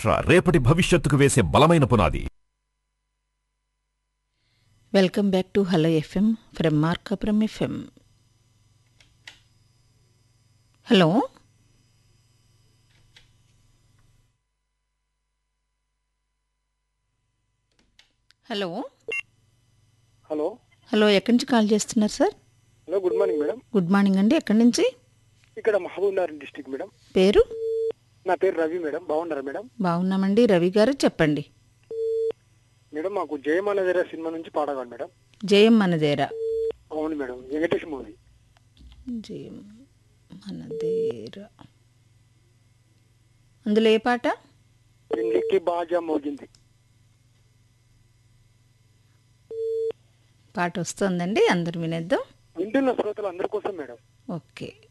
మహారాష్ట్ర రేపటి భవిష్యత్తుకు వేసే బలమైన పునాది welcome back to hello FM from Markapuram FM hello hello hello hello ఎక్కడి నుంచి కాల్ చేస్తున్నారు sir hello good morning madam good morning అండి ఎక్కడి నుంచి ఇక్కడ మహబూబ్ నగర్ డిస్టిక్ మేడం పేరు నా పేరు రవి మేడం బాగున్నారా మేడం బాగున్నామండి రవి గారు చెప్పండి మేడం మాకు జయమానదేర సినిమా నుంచి పాట కావాలి మేడం జయం మనదేరా అవును మేడం వెంకటేష్ మూవీ జయం మనదేరా అందులో ఏ పాట పెళ్లికి బాజా మోగింది పాట వస్తుందండి అందరు వినేద్దాం వింటున్న శ్రోతలు అందరి కోసం మేడం ఓకే